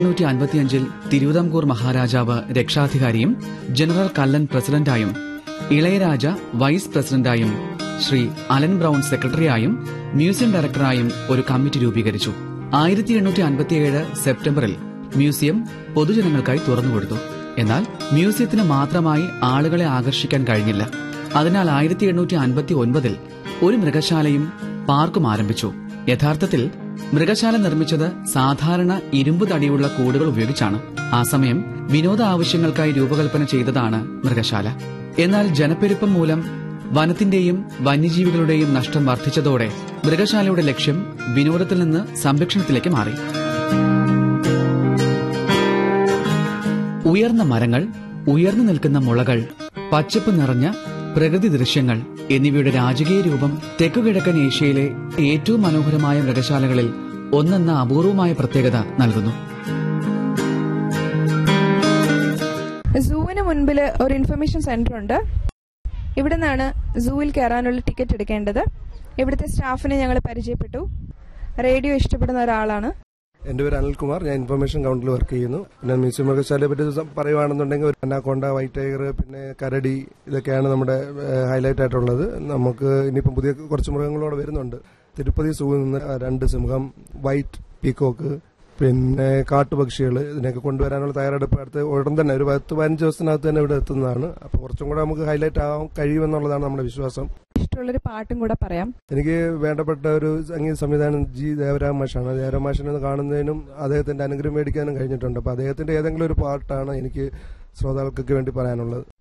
എണ്ണൂറ്റി അൻപത്തിയഞ്ചിൽ തിരുവിതാംകൂർ മഹാരാജാവ് രക്ഷാധികാരിയും ജനറൽ കല്ലൻ പ്രസിഡന്റായും ഇളയരാജ വൈസ് പ്രസിഡന്റായും ശ്രീ അലൻ ബ്രൌൺ സെക്രട്ടറിയായും മ്യൂസിയം ഡയറക്ടറായും ഒരു കമ്മിറ്റി രൂപീകരിച്ചു ആയിരത്തി എണ്ണൂറ്റി അൻപത്തിയേഴ് സെപ്റ്റംബറിൽ മ്യൂസിയം പൊതുജനങ്ങൾക്കായി തുറന്നുകൊടുത്തു എന്നാൽ മ്യൂസിയത്തിന് മാത്രമായി ആളുകളെ ആകർഷിക്കാൻ കഴിഞ്ഞില്ല അതിനാൽ ആയിരത്തി എണ്ണൂറ്റി അൻപത്തി ഒൻപതിൽ ഒരു മൃഗശാലയും പാർക്കും ആരംഭിച്ചു യഥാർത്ഥത്തിൽ മൃഗശാല നിർമ്മിച്ചത് സാധാരണ ഇരുമ്പ് തടിയുള്ള കൂടുകൾ ഉപയോഗിച്ചാണ് ആ സമയം വിനോദ ആവശ്യങ്ങൾക്കായി രൂപകൽപ്പന ചെയ്തതാണ് മൃഗശാല എന്നാൽ ജനപ്പെരുപ്പം മൂലം വനത്തിന്റെയും വന്യജീവികളുടെയും നഷ്ടം വർദ്ധിച്ചതോടെ മൃഗശാലയുടെ ലക്ഷ്യം വിനോദത്തിൽ നിന്ന് സംരക്ഷണത്തിലേക്ക് മാറി ഉയർന്ന മരങ്ങൾ ഉയർന്നു നിൽക്കുന്ന മുളകൾ പച്ചപ്പ് നിറഞ്ഞ പ്രകൃതി ദൃശ്യങ്ങൾ എന്നിവയുടെ രാജകീയ രൂപം തെക്കുകിഴക്കൻ ഏഷ്യയിലെ ഏറ്റവും മനോഹരമായ മൃഗശാലകളിൽ ഒന്നെന്ന അപൂർവമായ പ്രത്യേകത നൽകുന്നു സൂവിന് മുൻപിൽ ഒരു ഇൻഫർമേഷൻ സെന്റർ ഉണ്ട് ഇവിടെ നിന്നാണ് സൂവിൽ കയറാനുള്ള ടിക്കറ്റ് എടുക്കേണ്ടത് ഇവിടുത്തെ സ്റ്റാഫിനെ ഞങ്ങൾ പരിചയപ്പെട്ടു റേഡിയോ ഇഷ്ടപ്പെടുന്ന ഒരാളാണ് എന്റെ പേര് അനിൽകുമാർ ഞാൻ ഇൻഫർമേഷൻ കൗണ്ടറിൽ വർക്ക് ചെയ്യുന്നു പിന്നെ മ്യൂസിയം മൃഗശാലയെ പറ്റി സം- പറയുവാണെന്നുണ്ടെങ്കിൽ ഒരു അനാക്കോണ്ട വൈറ്റ് ടൈഗർ പിന്നെ കരടി ഇതൊക്കെയാണ് നമ്മുടെ ഹൈലൈറ്റ് ആയിട്ടുള്ളത് നമുക്ക് ഇനിയിപ്പം പുതിയ കുറച്ച് മൃഗങ്ങളോടെ വരുന്നുണ്ട് തിരുപ്പതി സൂവിൽ നിന്ന് രണ്ട് സിംഹം വൈറ്റ് പീക്കോക്ക് പിന്നെ കാട്ടുപക്ഷികൾ ഇതിനൊക്കെ കൊണ്ടുവരാനുള്ള തയ്യാറെടുപ്പ് അടുത്ത് ഉടൻ തന്നെ ഒരു പത്ത് പതിനഞ്ച് ദിവസത്തിനകത്ത് തന്നെ ഇവിടെ എത്തുന്നതാണ് അപ്പോൾ കുറച്ചും കൂടെ നമുക്ക് ഹൈലൈറ്റ് ആവാൻ കഴിയുമെന്നുള്ളതാണ് നമ്മുടെ വിശ്വാസം ഇഷ്ടമുള്ളൊരു പാട്ടും കൂടെ പറയാം എനിക്ക് വേണ്ടപ്പെട്ട ഒരു സംഗീത സംവിധാനം ജി ദേവരാം മാഷാണ് ദേവരാം മാഷിനെ ഒന്ന് കാണുന്നതിനും അദ്ദേഹത്തിന്റെ അനുഗ്രഹം മേടിക്കാനും കഴിഞ്ഞിട്ടുണ്ട് അപ്പൊ അദ്ദേഹത്തിന്റെ ഏതെങ്കിലും ഒരു പാട്ടാണ് എനിക്ക് ശ്രോതാക്കൾക്ക് വേണ്ടി പറയാനുള്ളത്